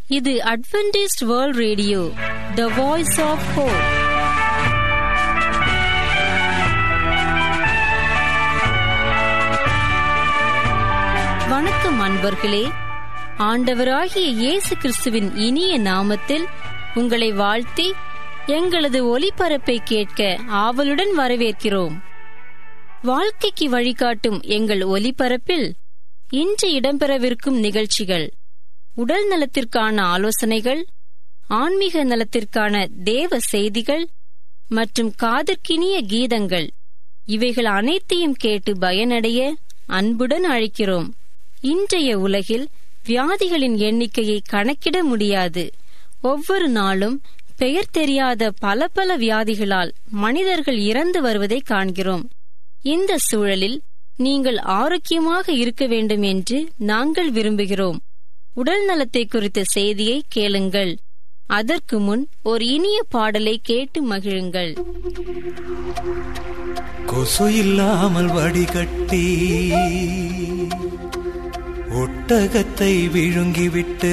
இது Adventist world radio the voice of hope வணக்கம் அன்பர்களே ஆண்டவராகிய இயேசு கிறிஸ்துவின் இனிய நாமத்தில் உங்களை வாழ்த்தி எங்களது ஒலிபரப்பை கேட்க ஆவலுடன் வரவேற்கிறோம் வாழ்க்கைக்கு வழிகாட்டும் எங்கள் ஒலிபரப்பில் இன்று இடம்பெறவிருக்கும் நிகழ்ச்சிகள் உடல் நலத்திற்கான ஆலோசனைகள் ஆன்மீக நலத்திற்கான தேவ செய்திகள் மற்றும் காதற்கினிய கீதங்கள் இவைகள் அனைத்தையும் கேட்டு பயனடைய அன்புடன் அழைக்கிறோம் இன்றைய உலகில் வியாதிகளின் எண்ணிக்கையை கணக்கிட முடியாது ஒவ்வொரு நாளும் பெயர் தெரியாத பல பல வியாதிகளால் மனிதர்கள் இறந்து வருவதை காண்கிறோம் இந்த சூழலில் நீங்கள் ஆரோக்கியமாக இருக்க வேண்டும் என்று நாங்கள் விரும்புகிறோம் உடல் நலத்தை குறித்த செய்தியை கேளுங்கள் அதற்கு முன் ஒரு இனிய பாடலை கேட்டு மகிழுங்கள் கொசு இல்லாமல் வடிகட்டி ஒட்டகத்தை விழுங்கிவிட்டு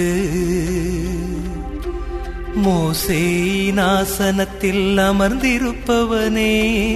மோசே நாசனத்தில் அமர்ந்திருப்பவனே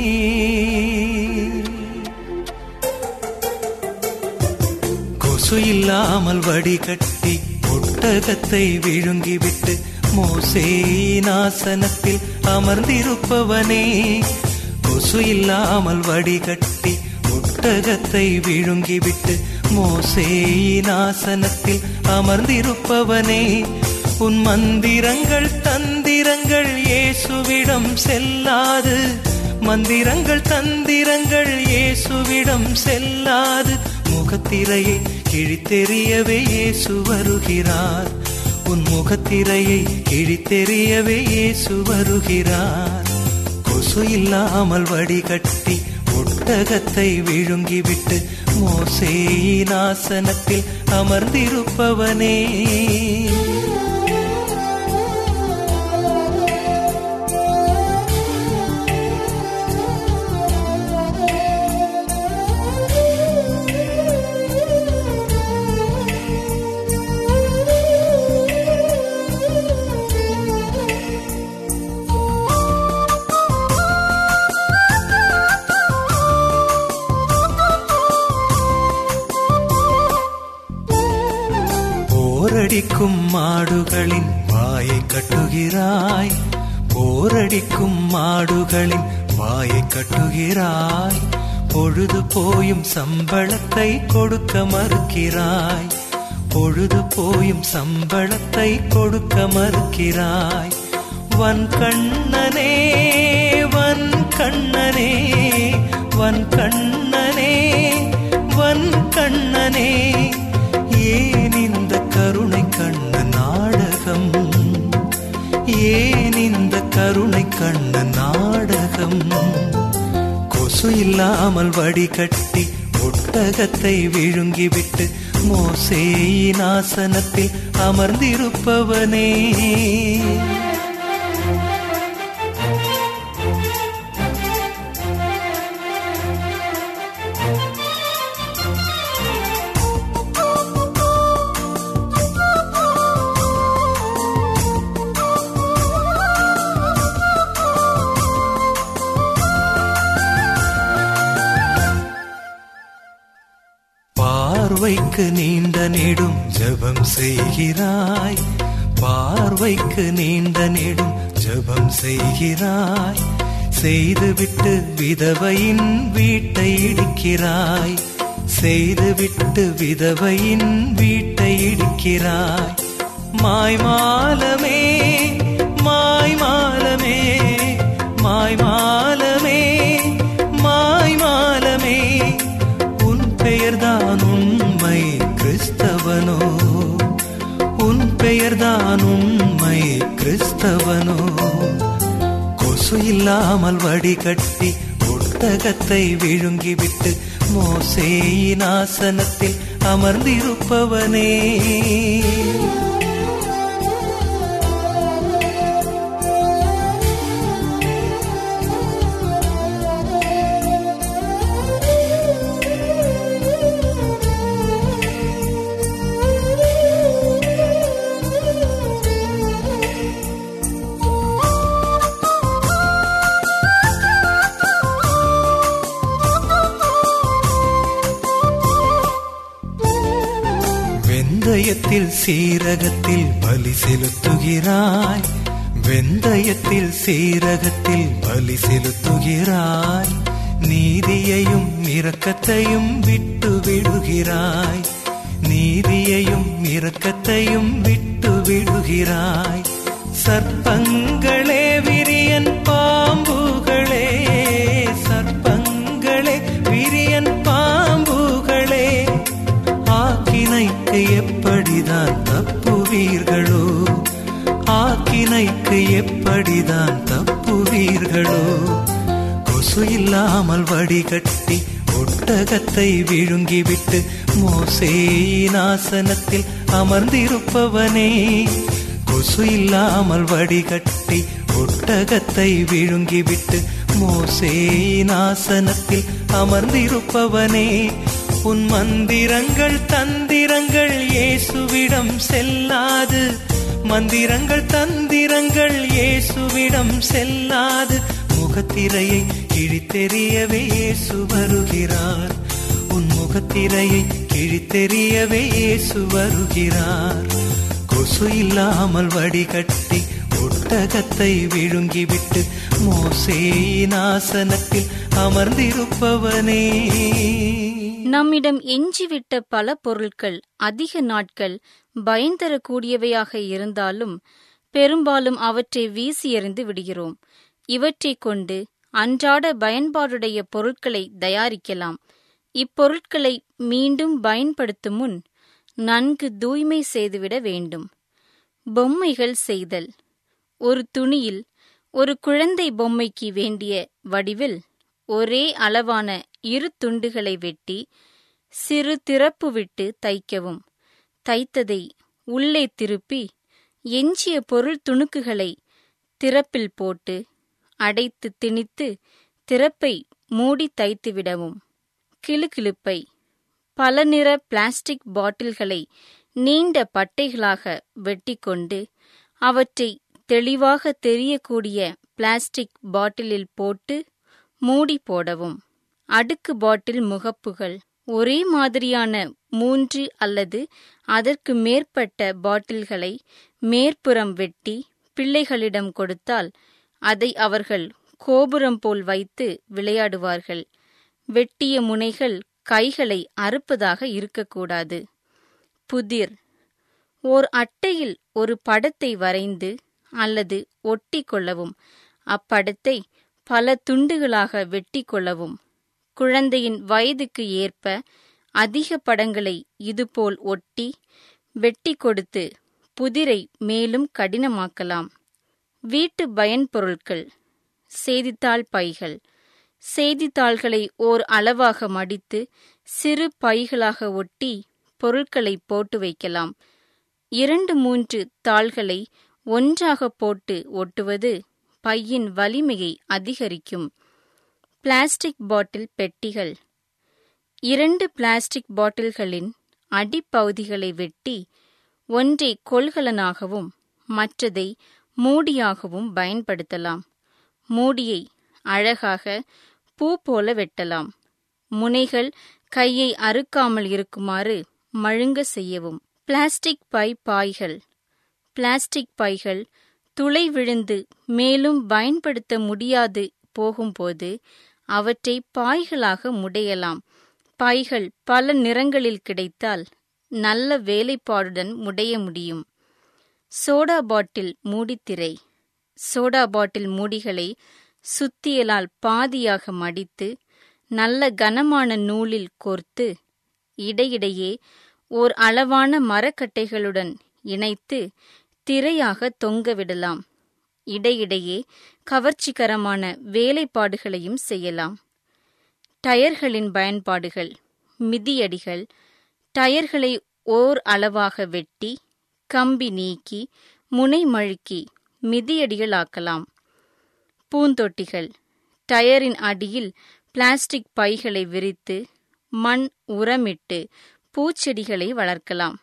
கொசு இல்லாமல் வடிகட்டி ஒட்டகத்தை விழுங்கிவிட்டு மோசே நாசனத்தில் அமர்ந்திருப்பவனே கொசு இல்லாமல் வடிகட்டி ஒட்டகத்தை விழுங்கிவிட்டு மோசே நாசனத்தில் அமர்ந்திருப்பவனே உன் மந்திரங்கள் தந்திரங்கள் இயேசுவிடம் செல்லாது மந்திரங்கள் தந்திரங்கள் இயேசுவிடம் செல்லாது முகத்திரையை கிழித்தெறியவே இயேசு வருகிறார் உன் முகத்திரையை கிழித்தெறியவே இயேசு வருகிறார் கொசு இல்லாமல் வடிகட்டி ஒட்டகத்தை விழுங்கிவிட்டு மோசேயின் ஆசனத்தில் அமர்ந்திருப்பவனே போரடிக்கும் மாடுகளின் வாயை கட்டுகிறாய் போரடிக்கும் மாடுகளின் வாயை கட்டுகிறாய் பொழுது போயும் சம்பளத்தை கொடுக்க மறுக்கிறாய் பொழுது போயும் சம்பளத்தை கொடுக்க மறுக்கிறாய் வன் கண்ணனே வன் கண்ணனே வன் கண்ணனே வன் கண்ணனே ஏன் இந்த கருணை கண்ண நாடகம் ஏன் இந்த கருணை கண்ண நாடகம் கொசு இல்லாமல் வடிகட்டி ஒட்டகத்தை விழுங்கிவிட்டு மோசேயின் ஆசனத்தில் அமர்ந்திருப்பவனே பார்வைக்கு நீண்ட நெடும் ஜெபம் செய்கிறாய் பார்வைக்கு நீண்ட நெடும் ஜெபம் செய்கிறாய் செய்துவிட்டு விதவையின் வீட்டை இடிக்கிறாய் செய்துவிட்டு விதவையின் வீட்டை இடிக்கிறாய் மாய்மாலமே மாய்மாலமே மாய்மாலமே மாய்மாலமே உன் பெயர்தான் உண்மை கிறிஸ்தவனோ உன் பெயர்தான் உண்மை கிறிஸ்தவனோ கொசு இல்லாமல் வடிகட்டி ஒட்டகத்தை விழுங்கிவிட்டு மோசேயின் ஆசனத்தில் அமர்ந்திருப்பவனே வெந்தயத்தில் சீரகத்தில் பலி செலுத்துகிறாய் வெந்தயத்தில் சீரகத்தில் பலி செலுத்துகிறாய் நீதியையும் இரக்கத்தையும் விட்டு விடுகிறாய் நீதியையும் இரக்கத்தையும் விட்டு விடுகிறாய் சர்ப்பங்களே விரியன் பாம்புகளே சர்ப்பங்களே விரியன் பாம்புகளே ஆக்கினைக்கு எப்படிதான் தப்புவீர்களோ ஆக்கினைக்கு எப்படிதான் தப்புவீர்களோ கொசு இல்லாமல் வடிகட்டி ஒட்டகத்தை விழுங்கிவிட்டு மோசேயின் ஆசனத்தில் அமர்ந்திருப்பவனே கொசு இல்லாமல் வடிகட்டி ஒட்டகத்தை விழுங்கிவிட்டு மோசேயின் ஆசனத்தில் அமர்ந்திருப்பவனே உன் மந்திரங்கள் தந்திரங்கள் இயேசுவிடம் செல்லாது மந்திரங்கள் தந்திரங்கள் இயேசுவிடம் செல்லாது முகத்திரையை கிழித்தெறியவே இயேசு வருகிறார் உன் முகத்திரையை கிழித்தெறியவே இயேசு வருகிறார் கொசு இல்லாமல் வடிகட்டி ஒட்டகத்தை விழுங்கிவிட்டு மோசேயின் ஆசனத்தில் அமர்ந்திருப்பவனே நம்மிடம் எஞ்சிவிட்ட பல பொருட்கள் அதிக நாட்கள் பயன் தரக்கூடியவையாக இருந்தாலும் பெரும்பாலும் அவற்றை வீசி எறிந்து விடுகிறோம் இவற்றைக் கொண்டு அன்றாட பயன்பாடுடைய பொருட்களை தயாரிக்கலாம் இப்பொருட்களை மீண்டும் பயன்படுத்தும் முன் நன்கு தூய்மை செய்துவிட வேண்டும் பொம்மைகள் செய்தல் ஒரு துணியில் ஒரு குழந்தை பொம்மைக்கு வேண்டிய வடிவில் ஒரே அளவான இரு துண்டுகளை வெட்டி சிறு திறப்பு விட்டு தைக்கவும் தைத்ததை உள்ளே திருப்பி எஞ்சிய பொருள் துணுக்குகளை திறப்பில் போட்டு அடைத்து திணித்து திறப்பை மூடி தைத்துவிடவும் கிளுகிளுப்பை பல நிற பிளாஸ்டிக் பாட்டில்களை நீண்ட பட்டைகளாக வெட்டிக்கொண்டு அவற்றை தெளிவாக தெரியக்கூடிய பிளாஸ்டிக் பாட்டிலில் போட்டு மூடி போடவும் அடுக்கு பாட்டில் முகப்புகள் ஒரே மாதிரியான மூன்று அல்லது அதற்கு மேற்பட்ட பாட்டில்களை மேற்புறம் வெட்டி பிள்ளைகளிடம் கொடுத்தால் அதை அவர்கள் கோபுரம் போல் வைத்து விளையாடுவார்கள் வெட்டிய முனைகள் கைகளை அறுப்பதாக இருக்கக்கூடாது புதிர் ஓர் அட்டையில் ஒரு படத்தை வரைந்து அல்லது ஒட்டி கொள்ளவும் அப்படத்தை பல துண்டுகளாக வெட்டி கொள்ளவும் குழந்தையின் வயதுக்கு ஏற்ப அதிக படங்களை இதுபோல் ஒட்டி வெட்டி கொடுத்து புதிரை மேலும் கடினமாக்கலாம் வீட்டு பயன்பொருட்கள் செய்தித்தாள் பைகள் செய்தித்தாள்களை ஓர் அளவாக மடித்து சிறு பைகளாக ஒட்டி பொருட்களை போட்டு வைக்கலாம் இரண்டு மூன்று தாள்களை ஒன்றாக போட்டு ஒட்டுவது பையின் வலிமையை அதிகரிக்கும் பிளாஸ்டிக் பாட்டில் பெட்டிகள் இரண்டு பிளாஸ்டிக் பாட்டில்களின் அடிப்பகுதிகளை வெட்டி ஒன்றை கொள்கலனாகவும் மற்றதை மூடியாகவும் பயன்படுத்தலாம் மூடியை அழகாக பூ போல வெட்டலாம் முனைகள் கையை அறுக்காமல் இருக்குமாறு மழுங்க செய்யவும் பிளாஸ்டிக் பை பாய்கள் பிளாஸ்டிக் பைகள் துளை விழுந்து மேலும் பயன்படுத்த முடியாது போகும்போது அவற்றை பாய்களாக முடையலாம் பாய்கள் பல நிறங்களில் கிடைத்தால் நல்ல வேலைப்பாடுடன் முடைய முடியும் சோடா பாட்டில் மூடித்திரை சோடா பாட்டில் மூடிகளை சுத்தியலால் பாதியாக மடித்து நல்ல கனமான நூலில் கோர்த்து இடையிடையே ஓர் அளவான மரக்கட்டைகளுடன் இணைத்து திரையாக தொங்கவிடலாம் இடையிடையே கவர்ச்சிகரமான வேலைப்பாடுகளையும் செய்யலாம் டயர்களின் பயன்பாடுகள் மிதியடிகள் டயர்களை ஓர் அளவாக வெட்டி கம்பி நீக்கி முனை மழுக்கி மிதியடிகளாக்கலாம் பூந்தொட்டிகள் டயரின் அடியில் பிளாஸ்டிக் பைகளை விரித்து மண் உரமிட்டு பூச்செடிகளை வளர்க்கலாம்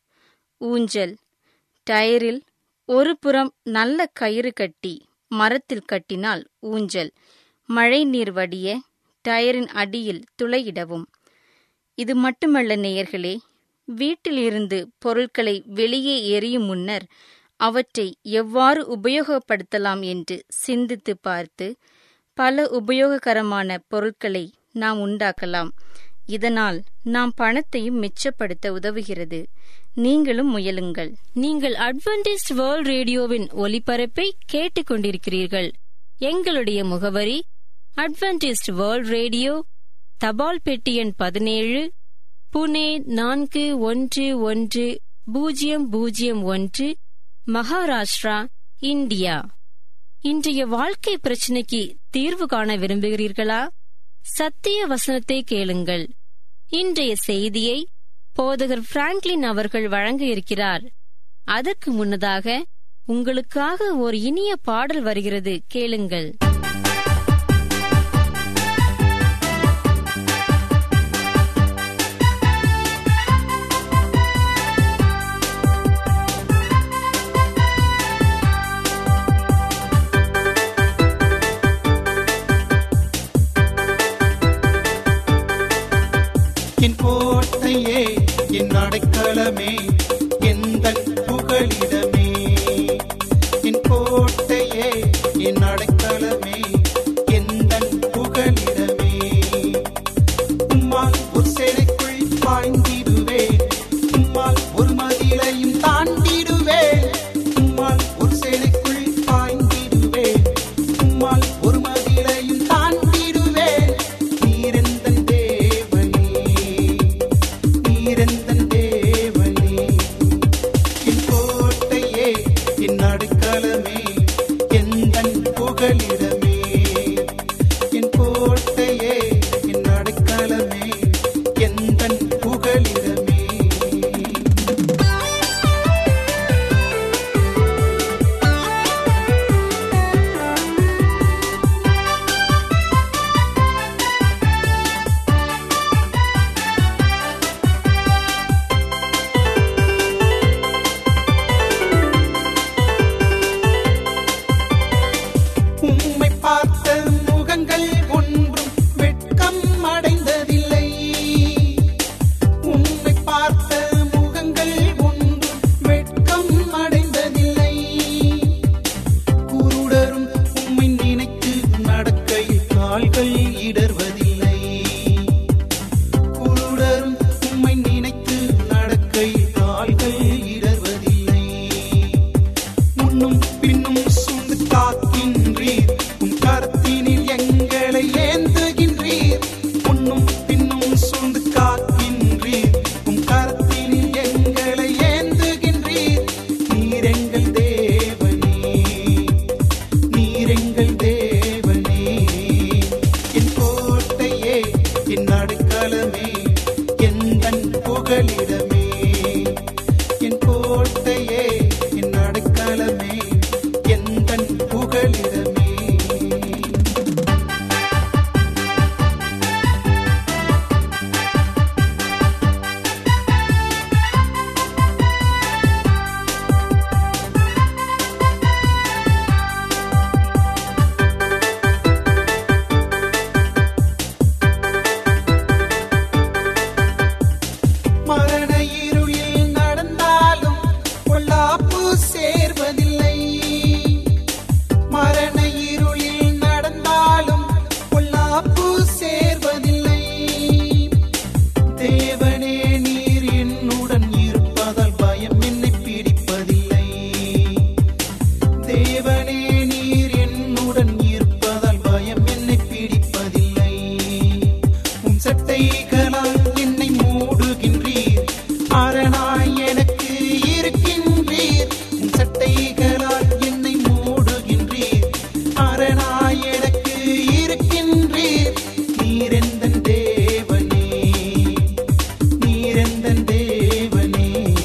ஊஞ்சல் டயரில் ஒரு புறம் நல்ல கயிறு கட்டி மரத்தில் கட்டினால் ஊஞ்சல் மழை நீர் வடிய டயரின் அடியில் துளையிடவும் இது மட்டுமல்ல நேயர்களே வீட்டிலிருந்து பொருட்களை வெளியே எறியும் முன்னர் அவற்றை எவ்வாறு உபயோகப்படுத்தலாம் என்று சிந்தித்து பார்த்து பல உபயோககரமான பொருட்களை நாம் உண்டாக்கலாம் இதனால் நாம் பணத்தையும் மிச்சப்படுத்த உதவுகிறது நீங்களும் முயலுங்கள் நீங்கள் அட்வென்டிஸ்ட் வேர்ல்ட் ரேடியோவின் ஒலிபரப்பை கேட்டுக்கொண்டிருக்கிறீர்கள் எங்களுடைய முகவரி அட்வென்டிஸ்ட் வேர்ல்ட் ரேடியோ தபால் பெட்டி எண் பதினேழு புனே நான்கு ஒன்று ஒன்று பூஜ்ஜியம் பூஜ்ஜியம் ஒன்று மகாராஷ்டிரா இந்தியா இன்றைய வாழ்க்கை பிரச்சனைக்கு தீர்வு காண விரும்புகிறீர்களா சத்திய வசனத்தை கேளுங்கள் இன்றைய செய்தியை போதகர் பிராங்க்லின் அவர்கள் வழங்க இருக்கிறார் அதற்கு முன்னதாக உங்களுக்காக ஒரு இனிய பாடல் வருகிறது கேளுங்கள் என் கோட்டையே என் அடைக்கலமே எந்த புகலிடமே என் கோட்டையே என் அடைக்கலமே எந்த புகலிடமே உம்மால் ஒரு சேலைக்குள் பாய்ந்திடுவேன் உம்மால் ஒரு மதிலையும் தாண்டிடுவேன் உம்மால் ஒரு சேலைக்குள் பாய்ந்திடுவேன் உம்மால் ஒரு மதிலையும் தாண்டிடுவேன் நீரெந்தன் தேவனே நீரெந்தன் தேவனே என் கோட்டையே என் அடைக்கலமே எந்தன் புகலிடமே என் கோட்டையே என் அடைக்கலமே எந்தன் புகலிடமே உம்மை பார்த்த முகங்கள் ஒன்றும் வெட்கம் அடைந்ததில்லை உம்மை பார்த்த முகங்கள் ஒன்றும் வெட்கம் அடைந்ததில்லை குருடரும் உம்மை நினைத்து நடக்கையில் கால்கள் இடர்வதில்லை குருடரும் உம்மை நினைத்து நடக்கையில் கால்கள் இடர்வதில்லை முன்னும் பின்னும் சூழ்ந்து காக்கின்றீர் உம் கரத்தினில் எங்களை ஏந்துகின்றீர் முன்னும் பின்னும் சூழ்ந்து காக்கின்றீர் உம் கரத்தினில் எங்களை ஏந்துகின்றீர் நீர் எங்கள் தேவனே நீர் எங்கள் தேவனே என் கோட்டையே என் அடைக்கலமே எந்தன் புகலிடமே என் கோட்டையே என் அடைக்கலமே எந்தன் புகலிடமே மரண இருளில் நடந்தாலும் பொல்லாப்பு சேர்வதில்லை மரண இருளில் நடந்தாலும் பொல்லாப்பு சேர்வதில்லை தேவனே நீர் என்னுடன் இருப்பதால் பயம் என்னை பிடிப்பதில்லை தேவனே நீர் என்னுடன் இருப்பதால் பயம் என்னை பிடிப்பதில்லை உம் சட்டைகளால் என்னை மூடுகின்றீர் அரணாய் எனக்கு இருக்கின்றீர் உம் சட்டைகளால் என்னை மூடுகின்றீர் அரணாய் எனக்கு இருக்கின்றீர் நீரெந்தன் தேவனே நீரெந்தன் தேவனே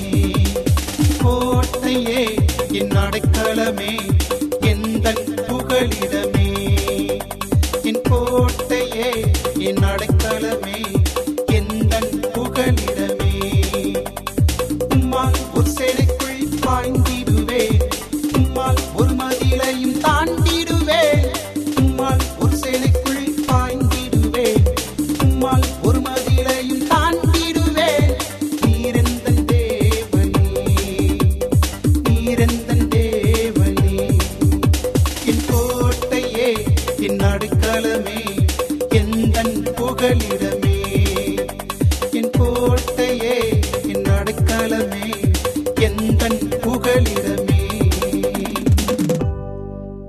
கோட்டையே என் அடைக்கலமே எந்தன் புகலிடமே என் கோட்டையே என் அடைக்கலமே எந்தன் புகலிடமே உம்மால் ஒரு சேலைக்குள் பாய்ந்திடுவேன் உம்மால் ஒரு மதிலையும் தாண்டிடுவேன் உம்மால் ஒரு சேலைக்குள் பாய்ந்திடுவேன் உம்மால் ஒரு மதிலையும் தாண்டிடுவேன் நீரெந்த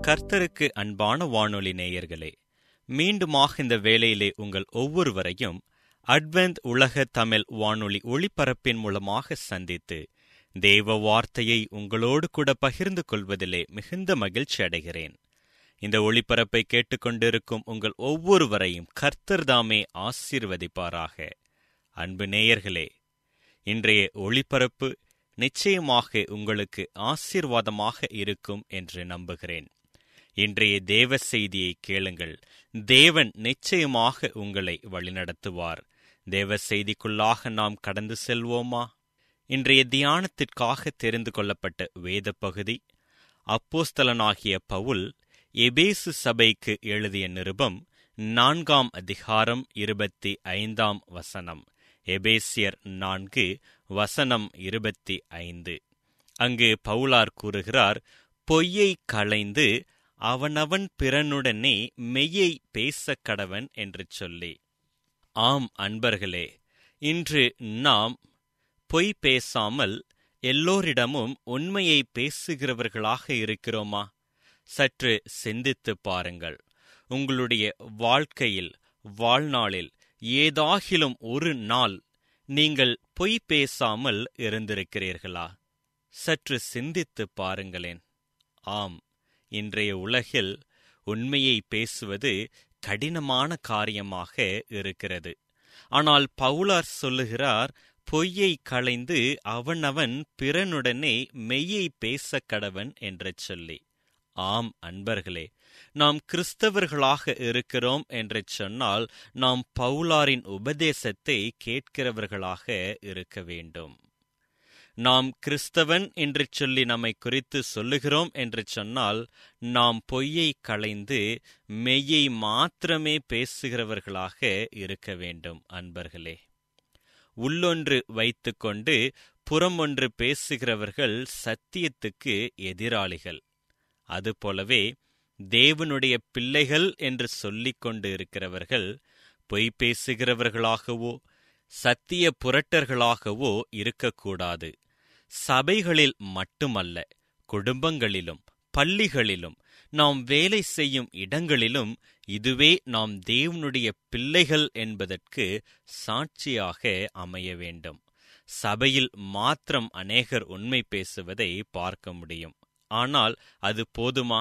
கர்த்தருக்கு அன்பான வானொலி நேயர்களே மீண்டுமாக இந்த வேளையிலே உங்கள் ஒவ்வொருவரையும் அட்வென்த் உலக தமிழ் வானொலி ஒளிபரப்பின் மூலமாக சந்தித்து தேவ வார்த்தையை உங்களோடு கூட பகிர்ந்து கொள்வதிலே மிகுந்த மகிழ்ச்சி அடைகிறேன் இந்த ஒளிபரப்பை கேட்டுக்கொண்டிருக்கும் உங்கள் ஒவ்வொருவரையும் கர்த்தர் தாமே ஆசீர்வதிப்பாராக அன்பு நேயர்களே இன்றைய ஒளிபரப்பு நிச்சயமாக உங்களுக்கு ஆசீர்வாதமாக இருக்கும் என்று நம்புகிறேன் இன்றைய தேவ செய்தியை கேளுங்கள் தேவன் நிச்சயமாக உங்களை வழிநடத்துவார் தேவ செய்திக்குள்ளாக நாம் கடந்து செல்வோமா இன்றைய தியானத்திற்காக தெரிந்து கொள்ளப்பட்ட வேத பகுதி அப்போஸ்தலனாகிய பவுல் எபேசு சபைக்கு எழுதிய நிருபம் நான்காம் அதிகாரம் இருபத்தி ஐந்தாம் வசனம் எபேசியர் நான்கு வசனம் இருபத்தி ஐந்து அங்கு பவுலார் கூறுகிறார் பொய்யை களைந்து அவனவன் பிறனுடனே மெய்யை பேசக் கடவன் என்று சொல்லி ஆம் அன்பர்களே இன்று நாம் பொய் பேசாமல் எல்லோரிடமும் உண்மையை பேசுகிறவர்களாக இருக்கிறோமா சற்று சிந்தித்து பாருங்கள் உங்களுடைய வாழ்க்கையில் வாழ்நாளில் ஏதாகிலும் ஒரு நாள் நீங்கள் பொய் பேசாமல் இருந்திருக்கிறீர்களா சற்று சிந்தித்து பாருங்களேன் ஆம் இன்றைய உலகில் உண்மையை பேசுவது கடினமான காரியமாக இருக்கிறது ஆனால் பவுலார் சொல்லுகிறார் பொய்யை களைந்து அவனவன் பிறனுடனே மெய்யை பேசக் கடவன் என்று சொல்லி ஆம் அன்பர்களே நாம் கிறிஸ்தவர்களாக இருக்கிறோம் என்று சொன்னால் நாம் பவுலாரின் உபதேசத்தை கேட்கிறவர்களாக இருக்க வேண்டும் நாம் கிறிஸ்தவன் என்று சொல்லி நம்மை குறித்து சொல்லுகிறோம் என்று சொன்னால் நாம் பொய்யை களைந்து மெய்யை மாத்திரமே பேசுகிறவர்களாக இருக்க வேண்டும் அன்பர்களே உள்ளொன்று வைத்துக்கொண்டு புறமொன்று பேசுகிறவர்கள் சத்தியத்துக்கு எதிராளிகள் அதுபோலவே தேவனுடைய பிள்ளைகள் என்று சொல்லிக் கொண்டு இருக்கிறவர்கள் பொய் பேசுகிறவர்களாகவோ சத்திய புரட்டர்களாகவோ இருக்கக்கூடாது சபைகளில் மட்டுமல்ல குடும்பங்களிலும் பள்ளிகளிலும் நாம் வேலை செய்யும் இடங்களிலும் இதுவே நாம் தேவனுடைய பிள்ளைகள் என்பதற்கு சாட்சியாக அமைய வேண்டும் சபையில் மாத்திரம் அநேகர் உண்மை பேசுவதை பார்க்க முடியும் ஆனால் அது போதுமா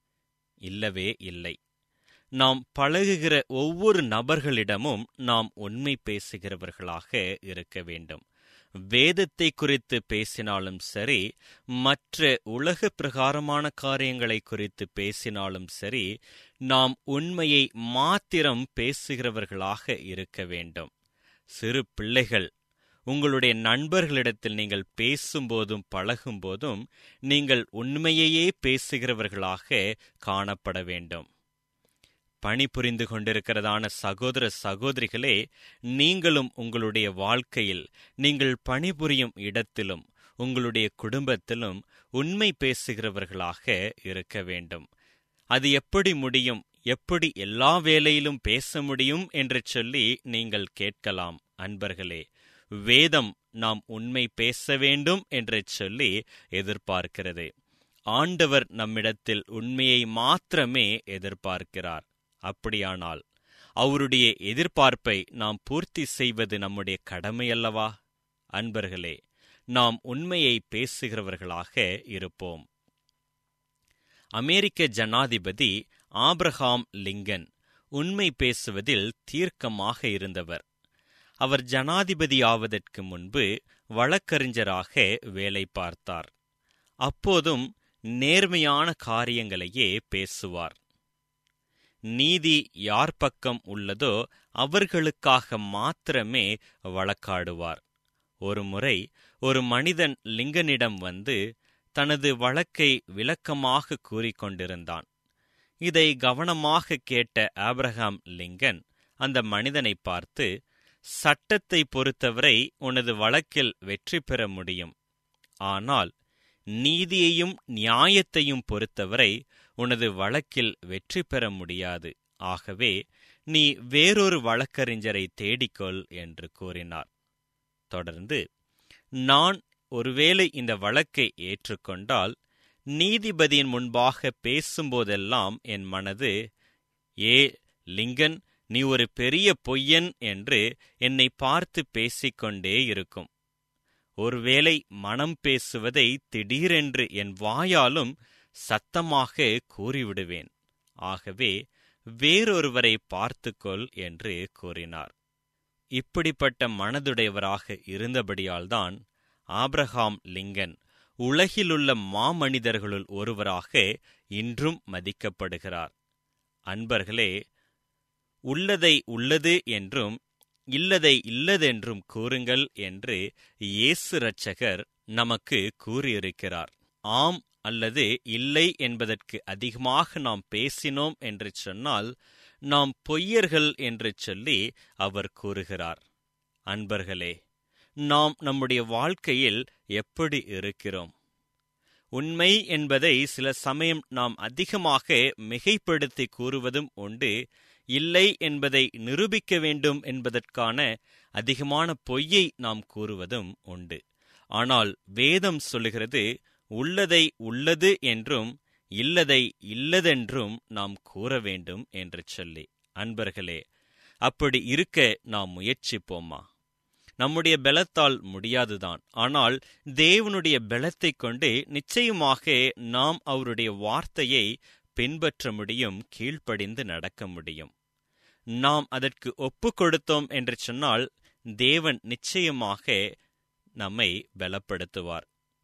இல்லவே இல்லை நாம் பழகுகிற ஒவ்வொரு நபர்களிடமும் நாம் உண்மை பேசுகிறவர்களாக இருக்க வேண்டும் வேதத்தை குறித்து பேசினாலும் சரி மற்ற உலக பிரகாரமான காரியங்களை குறித்து பேசினாலும் சரி நாம் உண்மையை மாத்திரம் பேசுகிறவர்களாக இருக்க வேண்டும் சிறு பிள்ளைகள் உங்களுடைய நண்பர்களிடத்தில் நீங்கள் பேசும்போதும் பழகும்போதும் நீங்கள் உண்மையையே பேசுகிறவர்களாக காணப்பட வேண்டும் பணிபுரிந்து கொண்டிருக்கிறதான சகோதர சகோதரிகளே நீங்களும் உங்களுடைய வாழ்க்கையில் நீங்கள் பணிபுரியும் இடத்திலும் உங்களுடைய குடும்பத்திலும் உண்மை பேசுகிறவர்களாக இருக்க வேண்டும் அது எப்படி முடியும் எப்படி எல்லா வேலையிலும் பேச முடியும் என்று சொல்லி நீங்கள் கேட்கலாம் அன்பர்களே வேதம் நாம் உண்மை பேச வேண்டும் என்று சொல்லி எதிர்பார்க்கிறது ஆண்டவர் நம்மிடத்தில் உண்மையை மாத்திரமே எதிர்பார்க்கிறார் அப்படியானால் அவருடைய எதிர்பார்ப்பை நாம் பூர்த்தி செய்வது நம்முடைய கடமையல்லவா அன்பர்களே நாம் உண்மையை பேசுகிறவர்களாக இருப்போம் அமெரிக்க ஜனாதிபதி ஆப்ரஹாம் லிங்கன் உண்மை பேசுவதில் தீர்க்கமாக இருந்தவர் அவர் ஜனாதிபதியாவதற்கு முன்பு வழக்கறிஞராக வேலை பார்த்தார் அப்போதும் நேர்மையான காரியங்களையே பேசுவார் நீதி யார் பக்கம் உள்ளதோ அவர்களுக்காக மாத்திரமே வழக்காடுவார் ஒருமுறை ஒரு மனிதன் லிங்கனிடம் வந்து தனது வழக்கை விளக்கமாக கூறிக்கொண்டிருந்தான் இதை கவனமாக கேட்ட ஆப்ரஹாம் லிங்கன் அந்த மனிதனை பார்த்து சட்டத்தை பொறுத்தவரை உனது வழக்கில் வெற்றி பெற முடியும் ஆனால் நீதியையும் நியாயத்தையும் பொறுத்தவரை உனது வழக்கில் வெற்றி பெற முடியாது ஆகவே நீ வேறொரு வழக்கறிஞரை தேடிக்கொள் என்று கூறினார் தொடர்ந்து நான் ஒருவேளை இந்த வழக்கை ஏற்றுக்கொண்டால் நீதிபதியின் முன்பாக பேசும்போதெல்லாம் என் மனது ஏ லிங்கன் நீ ஒரு பெரிய பொய்யன் என்று என்னை பார்த்து பேசிக்கொண்டே இருக்கும் ஒருவேளை மனம் பேசுவதை திடீரென்று என் வாயாலும் சத்தமாக கூறிவிடுவேன் ஆகவே வேறொருவரை பார்த்துக்கொள் என்று கூறினார் இப்படிப்பட்ட மனதுடையவராக இருந்தபடியால்தான் ஆப்ரஹாம் லிங்கன் உலகிலுள்ள மாமனிதர்களுள் ஒருவராக இன்றும் மதிக்கப்படுகிறார் அன்பர்களே உள்ளதை உள்ளது என்றும் இல்லதை இல்லதென்றும் கூறுங்கள் என்று இயேசு இரட்சகர் நமக்கு கூறியிருக்கிறார் ஆம் அல்லது இல்லை என்பதற்கு அதிகமாக நாம் பேசினோம் என்று சொன்னால் நாம் பொய்யர்கள் என்று சொல்லி அவர் கூறுகிறார் அன்பர்களே நாம் நம்முடைய வாழ்க்கையில் எப்படி இருக்கிறோம் உண்மை என்பதை சில சமயம் நாம் அதிகமாக மிகைப்படுத்தி கூறுவதும் உண்டு இல்லை என்பதை நிரூபிக்க வேண்டும் என்பதற்கான அதிகமான பொய்யை நாம் கூறுவதும் உண்டு ஆனால் வேதம் சொல்லுகிறது உள்ளதை உள்ளது என்றும் இல்லதை இல்லதென்றும் நாம் கூற வேண்டும் என்று சொல்லி அன்பர்களே அப்படி இருக்க நாம் முயற்சிப்போமா நம்முடைய பலத்தால் முடியாதுதான் ஆனால் தேவனுடைய பலத்தைக் கொண்டு நிச்சயமாக நாம் அவருடைய வார்த்தையை பின்பற்ற முடியும் கீழ்ப்படிந்து நடக்க முடியும் நாம் அதற்கு ஒப்பு கொடுத்தோம் என்று சொன்னால் தேவன் நிச்சயமாக நம்மை பலப்படுத்துவார்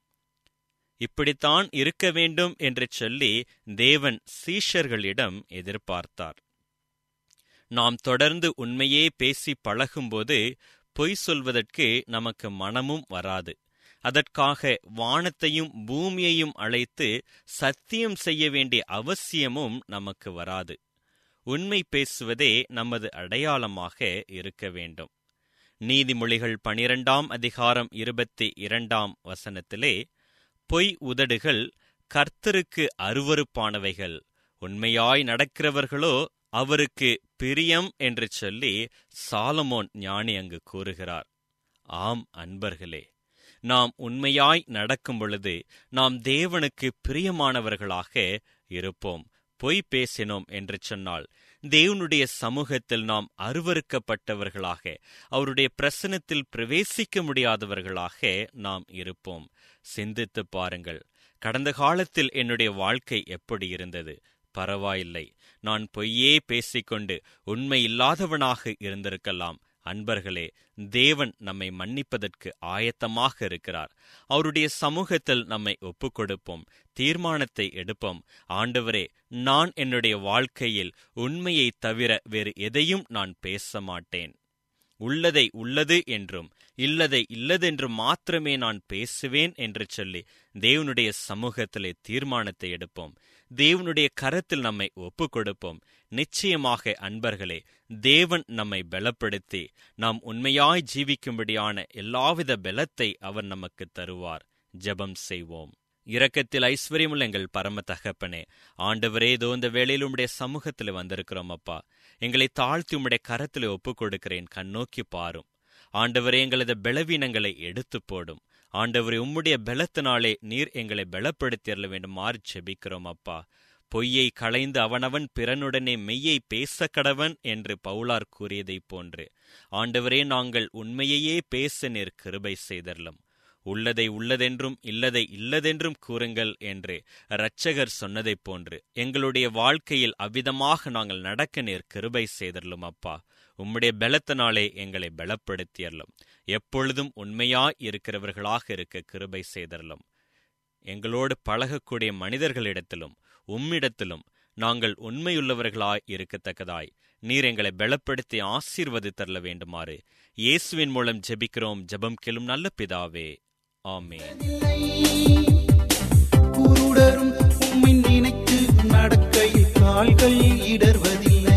இப்படித்தான் இருக்க வேண்டும் என்று சொல்லி தேவன் சீஷர்களிடம் எதிர்பார்த்தார் நாம் தொடர்ந்து உண்மையே பேசி பழகும்போது பொய் சொல்வதற்கு நமக்கு மனமும் வராது அதற்காக வானத்தையும் பூமியையும் அழைத்து சத்தியம் செய்ய வேண்டிய அவசியமும் நமக்கு வராது உண்மை பேசுவதே நமது அடையாளமாக இருக்க வேண்டும் நீதிமொழிகள் பனிரெண்டாம் அதிகாரம் இருபத்தி இரண்டாம் வசனத்திலே பொய் உதடுகள் கர்த்தருக்கு அருவருப்பானவைகள் உண்மையாய் நடக்கிறவர்களோ அவருக்கு பிரியம் என்று சொல்லி சாலமோன் ஞானி அங்கு கூறுகிறார் ஆம் அன்பர்களே நாம் உண்மையாய் நடக்கும் பொழுது நாம் தேவனுக்கு பிரியமானவர்களாக இருப்போம் பொய் பேசினோம் என்று சொன்னால் தேவனுடைய சமூகத்தில் நாம் அருவறுக்கப்பட்டவர்களாக அவருடைய பிரசனத்தில் பிரவேசிக்க முடியாதவர்களாக நாம் இருப்போம் சிந்தித்து பாருங்கள் கடந்த காலத்தில் என்னுடைய வாழ்க்கை எப்படி இருந்தது பரவாயில்லை நான் பொய்யே பேசிக்கொண்டு உண்மை இல்லாதவனாக இருந்திருக்கலாம் அன்பர்களே தேவன் நம்மை மன்னிப்பதற்கு ஆயத்தமாக இருக்கிறார் அவருடைய சமூகத்தில் நம்மை ஒப்புக் கொடுப்போம் தீர்மானத்தை எடுப்போம் ஆண்டவரே நான் என்னுடைய வாழ்க்கையில் உண்மையை தவிர வேறு எதையும் நான் பேச மாட்டேன் உள்ளதை உள்ளது என்றும் இல்லதை இல்லதென்றும் மாத்திரமே நான் பேசுவேன் என்று சொல்லி தேவனுடைய சமூகத்திலே தீர்மானத்தை எடுப்போம் தேவனுடைய கரத்தில் நம்மை ஒப்புக் கொடுப்போம் நிச்சயமாக அன்பர்களே தேவன் நம்மை பலப்படுத்தி நாம் உண்மையாய் ஜீவிக்கும்படியான எல்லாவித பலத்தை அவர் நமக்கு தருவார் ஜெபம் செய்வோம் இரக்கத்தில் ஐஸ்வர்யமுள்ள எங்கள் பரம தகப்பனே ஆண்டவரே இதோ இந்த வேளையில் உம்முடைய சமூகத்தில் வந்திருக்கிறோம் அப்பா எங்களை தாழ்த்தி உம்முடைய கரத்தில் ஒப்புக் கொடுக்கிறேன் கண்ணோக்கி பாரும் ஆண்டவரே எங்களது பலவீனங்களை எடுத்து போடும் ஆண்டவரே உம்முடைய பலத்தினாலே நீர் எங்களை பலப்படுத்தியறல வேண்டும் மாறி செபிக்கிறோம் அப்பா பொய்யை களைந்து அவனவன் பிறனுடனே மெய்யை பேச கடவன் என்று பவுலார் கூறியதைப் போன்று ஆண்டவரே நாங்கள் உண்மையையே பேச நீர் கிருபை செய்தரலும் உள்ளதை உள்ளதென்றும் இல்லதை இல்லதென்றும் கூறுங்கள் என்று இரட்சகர் சொன்னதைப் போன்று எங்களுடைய வாழ்க்கையில் அவ்விதமாக நாங்கள் நடக்க நேர் கிருபை செய்தரலும் அப்பா உம்முடைய பலத்தினாலே எங்களை பலப்படுத்தியறலும் எப்பொழுதும் உண்மையாய் இருக்கிறவர்களாக இருக்க கிருபை செய்தரலும் எங்களோடு பழகக்கூடிய மனிதர்களிடத்திலும் உம்மிடத்திலும் நாங்கள் உண்மையுள்ளவர்களாய் இருக்கத்தக்கதாய் நீர் எங்களை பலப்படுத்தி ஆசீர்வதித்தரல வேண்டுமாறு இயேசுவின் மூலம் ஜெபிக்கிறோம் ஜெபம் கெளும் நல்ல பிதாவே ஆமென் குருடரும் உம்மை நினைத்து நடக்கையில் கால்கள் இடர்வதில்லை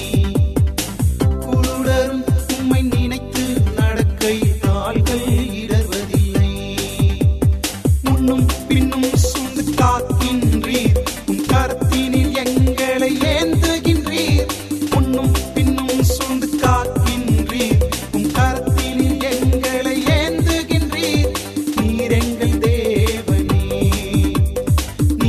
குருடரும் உம்மை நினைத்து நடக்கையில் கால்கள் இடர்வதில்லை முன்னும் பின்னும் சுண்டு காக்கின்றீர் உம் கரத்தினில் எங்களை ஏந்துகின்றீர் முன்னும் பின்னும் சுண்டு காக்கின்றீர் உம் கரத்தினில் எங்களை ஏந்துகின்றீர் நீர் எங்கள் தேவனே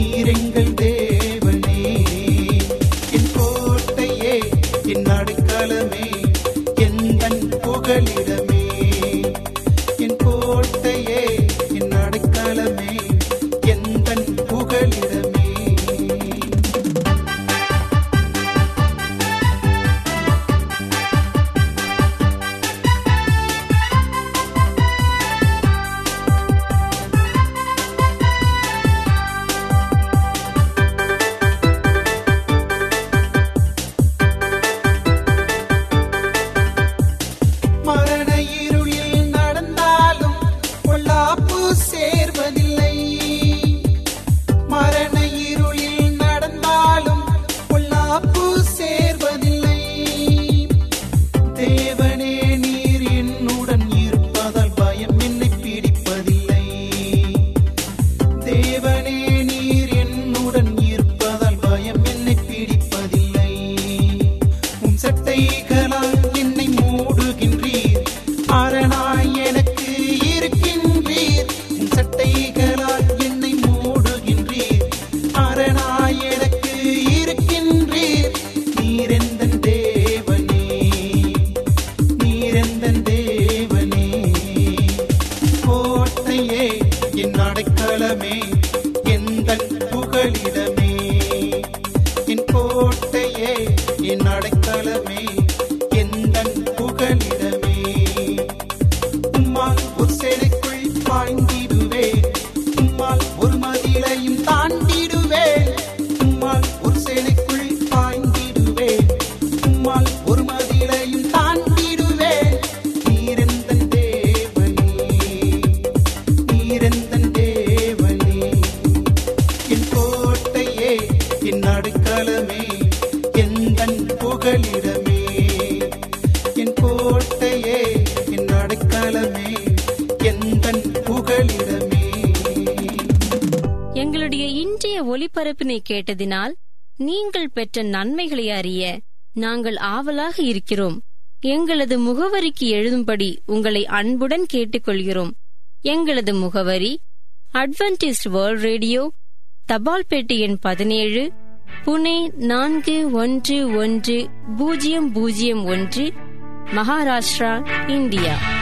புகலிடமே என் கோட்டையே என் அடைக்கலமே எந்தன் புகலிடமே உம்மால் ஒரு சேனைக்குள் பாய்ந்திடுவேன் உம்மால் ஒரு மதிலையும் தாண்டிடுவேன் உம்மால் ஒரு சேனைக்குள் பாய்ந்திடுவேன் உம்மால் ஒரு மதிலையும் தாண்டிடுவேன் நீரெந்தன் தேவனே நீரெந்தன் தேவனே என் கோட்டையே என் நடுக்கலமே எந்தன் புகலிடமே என் கோட்டையே என் நடுக்கலமே எந்தன் புகலிடமே எங்களுடைய இன்றைய ஒலிபரப்பினை கேட்டதினால் நீங்கள் பெற்ற நன்மைகளை அறிய நாங்கள் ஆவலாக இருக்கிறோம் எங்களது முகவரிக்கு எழுதும்படி உங்களை அன்புடன் கேட்டுக்கொள்கிறோம் எங்களது முகவரி அட்வென்டிஸ்ட் வேர்ல்ட் ரேடியோ தபால் பெட்டி எண் பதினேழு புனே நான்கு ஒன்று ஒன்று பூஜ்ஜியம் பூஜ்ஜியம் ஒன்று மகாராஷ்டிரா இந்தியா